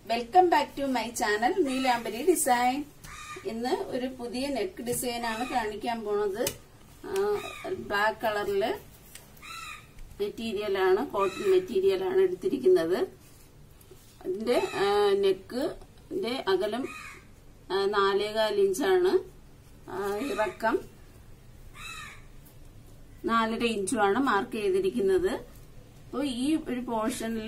welcome back to my channel Neelambari design ഇന്ന് ഒരു പുതിയ നെക്ക് ഡിസൈൻ ആണ് കാണിക്കാൻ പോണത് ബ്ലാക്ക് കളറില് മെറ്റീരിയൽ ആണ് കോട്ടൺ മെറ്റീരിയൽ ആണ് എടുത്തിരിക്കുന്നത് അതിന്റെ നെക്ക് അകലം ആ, നാലേകാൽ ഇഞ്ചാണ് ആ, ഇറക്കം നാലര ഇഞ്ചുമാണ് മാർക്ക് ചെയ്തിരിക്കുന്നത് അപ്പോൾ ഈ ഒരു പോർഷനിൽ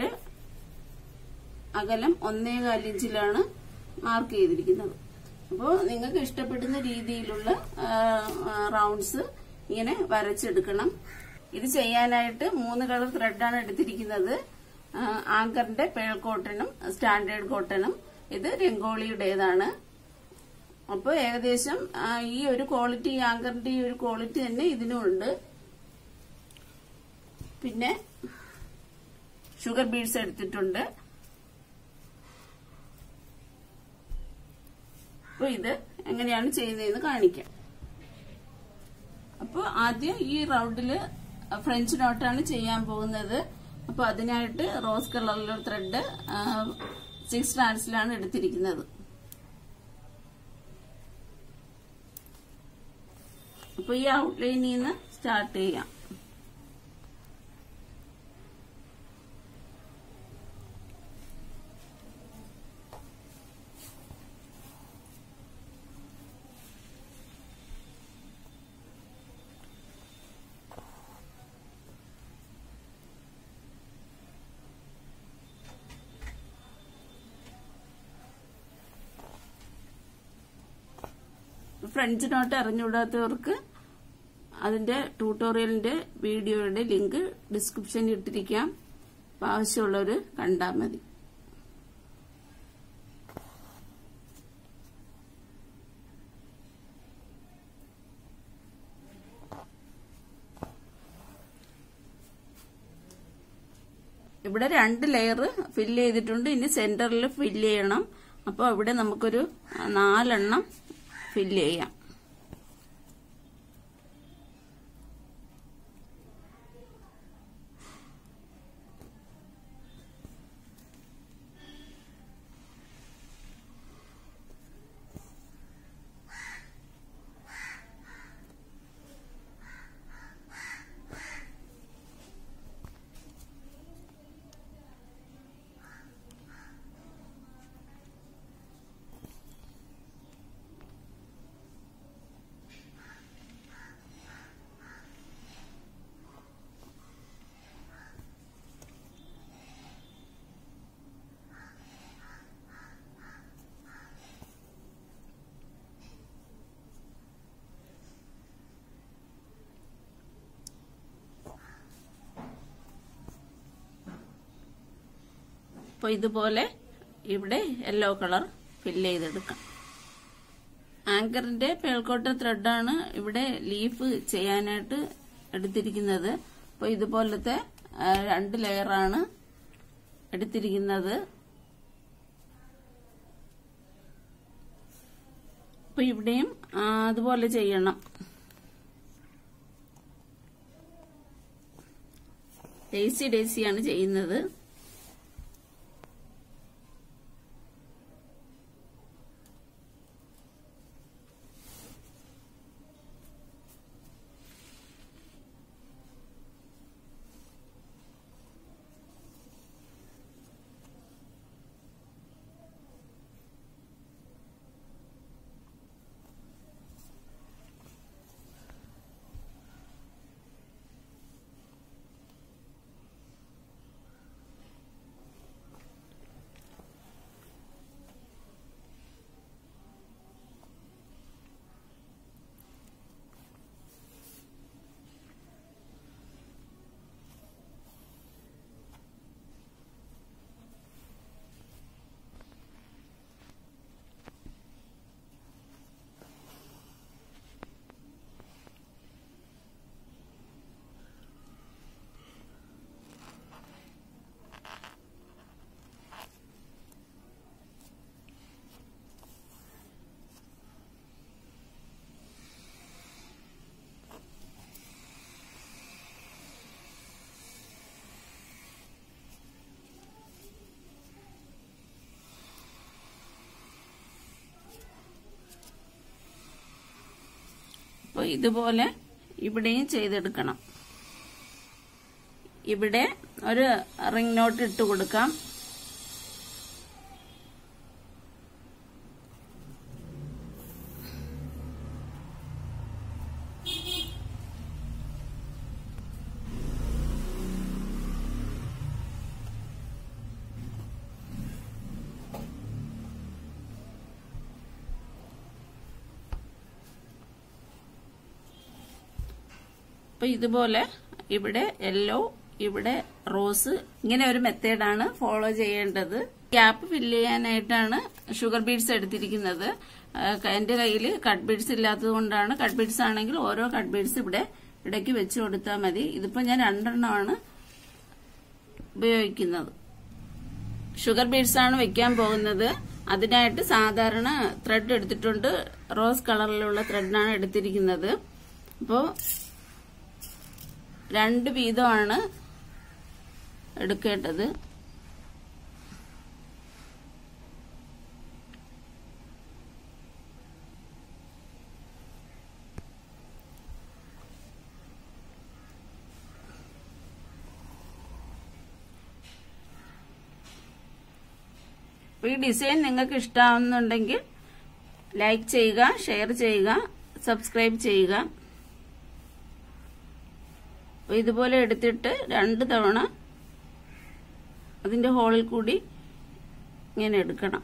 അകലം ഒന്നേകാൽ ഇഞ്ചിലാണ് മാർക്ക് ചെയ്തിരിക്കുന്നത് അപ്പോൾ നിങ്ങൾക്ക് ഇഷ്ടപ്പെടുന്ന രീതിയിലുള്ള റൗണ്ട്സ് ഇങ്ങനെ വരച്ചെടുക്കണം ഇത് ചെയ്യാനായിട്ട് മൂന്ന് കളർ ത്രെഡാണ് എടുത്തിരിക്കുന്നത് ആ, ആങ്കറിന്റെ പേൾ കോട്ടണും സ്റ്റാൻഡേർഡ് കോട്ടണും ഇത് രംഗോളിയുടേതാണ് അപ്പോൾ ഏകദേശം ആ, ഈ ഒരു ക്വാളിറ്റി ആങ്കറിന്റെ ഈ ഒരു ക്വാളിറ്റി തന്നെ ഇതിനുമുണ്ട് പിന്നെ ഷുഗർ ബീഡ്സ് എടുത്തിട്ടുണ്ട് അപ്പൊ ഇത് എങ്ങനെയാണ് ചെയ്യുന്നതെന്ന് കാണിക്കാം അപ്പോൾ ആദ്യം ഈ റൗണ്ടില് ഫ്രഞ്ച് നോട്ടാണ് ചെയ്യാൻ പോകുന്നത് അപ്പൊ അതിനായിട്ട് റോസ് കളറിലുള്ള ത്രെഡ് സിക്സ് സ്റ്റാൻഡ്സിലാണ് എടുത്തിരിക്കുന്നത് അപ്പൊ ഈ ഔട്ട്ലൈനിൽ നിന്ന് സ്റ്റാർട്ട് ചെയ്യാം ഫ്രഞ്ച് നോട്ട് അറിഞ്ഞുകൂടാത്തവർക്ക് അതിന്റെ ട്യൂട്ടോറിയലിന്റെ വീഡിയോയുടെ ലിങ്ക് ഡിസ്ക്രിപ്ഷനിൽ ഇട്ടിരിക്കാം അപ്പൊ ആവശ്യമുള്ളവർ കണ്ടാൽ മതി ഇവിടെ രണ്ട് ലെയർ ഫില്ല് ചെയ്തിട്ടുണ്ട് ഇനി സെന്ററിൽ ഫില്ല് ചെയ്യണം അപ്പോൾ ഇവിടെ നമുക്കൊരു നാലെണ്ണം ഫില്ല് ചെയ്യാം അപ്പോൾ ഇതുപോലെ ഇവിടെ യെല്ലോ കളർ ഫില്ല് ചെയ്തെടുക്കാം ആങ്കറിന്റെ പേൾക്കോട്ട ത്രെഡാണ് ഇവിടെ ലീഫ് ചെയ്യാനായിട്ട് എടുത്തിരിക്കുന്നത് അപ്പോൾ ഇതുപോലത്തെ ആ, രണ്ട് ലെയറാണ് എടുത്തിരിക്കുന്നത് അപ്പൊ ഇവിടെയും ആ, അതുപോലെ ചെയ്യണം ഡേസി ഡേസിയാണ് ചെയ്യുന്നത് ഇതുപോലെ ഇവിടെയും ചെയ്തെടുക്കണം ഇവിടെ ഒരു റിംഗ് നോട്ട് ഇട്ട് കൊടുക്കാം അപ്പൊ ഇതുപോലെ ഇവിടെ യെല്ലോ ഇവിടെ റോസ് ഇങ്ങനെ ഒരു മെത്തേഡാണ് ഫോളോ ചെയ്യേണ്ടത് ക്യാപ്പ് ഫില്ല് ചെയ്യാനായിട്ടാണ് ഷുഗർ ബീഡ്സ് എടുത്തിരിക്കുന്നത് ആ, എന്റെ കയ്യിൽ കട്ട് ബീഡ്സ് ഇല്ലാത്തത് കൊണ്ടാണ് കട്ട് ബീഡ്സ് ആണെങ്കിൽ ഓരോ കട്ട് ബീഡ്സ് ഇവിടെ ഇടയ്ക്ക് വെച്ച് കൊടുത്താൽ മതി ഇതിപ്പോ ഞാൻ രണ്ടെണ്ണമാണ് ഉപയോഗിക്കുന്നത് ഷുഗർ ബീഡ്സ് ആണ് വെക്കാൻ പോകുന്നത് അതിനായിട്ട് സാധാരണ ത്രെഡ് എടുത്തിട്ടുണ്ട് റോസ് കളറിലുള്ള ത്രെഡാണ് എടുത്തിരിക്കുന്നത് അപ്പോൾ രണ്ട് വീതമാണ് എടുക്കേണ്ടത് ഈ ഡിസൈൻ നിങ്ങൾക്ക് ഇഷ്ടമാവുന്നുണ്ടെങ്കിൽ ലൈക്ക് ചെയ്യുക ഷെയർ ചെയ്യുക സബ്സ്ക്രൈബ് ചെയ്യുക അപ്പൊ ഇതുപോലെ എടുത്തിട്ട് രണ്ട് തവണ അതിന്റെ ഹോളിൽ കൂടി ഇങ്ങനെ എടുക്കണം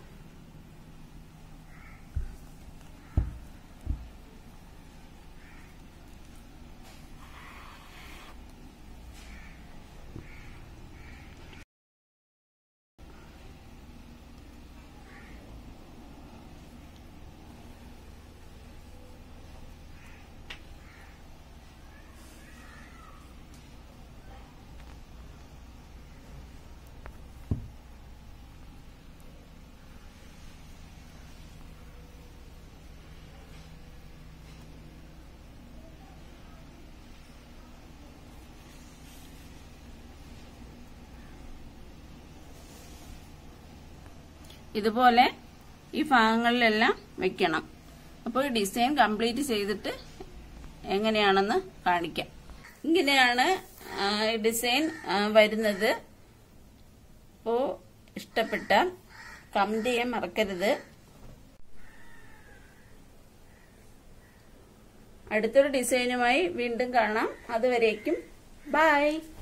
ഇതുപോലെ ഈ ഭാഗങ്ങളിലെല്ലാം വെക്കണം അപ്പോൾ ഈ ഡിസൈൻ കംപ്ലീറ്റ് ചെയ്തിട്ട് എങ്ങനെയാണെന്ന് കാണിക്കാം ഇങ്ങനെയാണ് ആ, ഈ ഡിസൈൻ ആ, വരുന്നത് അപ്പോൾ ഇഷ്ടപ്പെട്ട കമന്റ് ചെയ്യാൻ മറക്കരുത് അടുത്തൊരു ഡിസൈനുമായി വീണ്ടും കാണാം അതുവരേക്കും ബൈ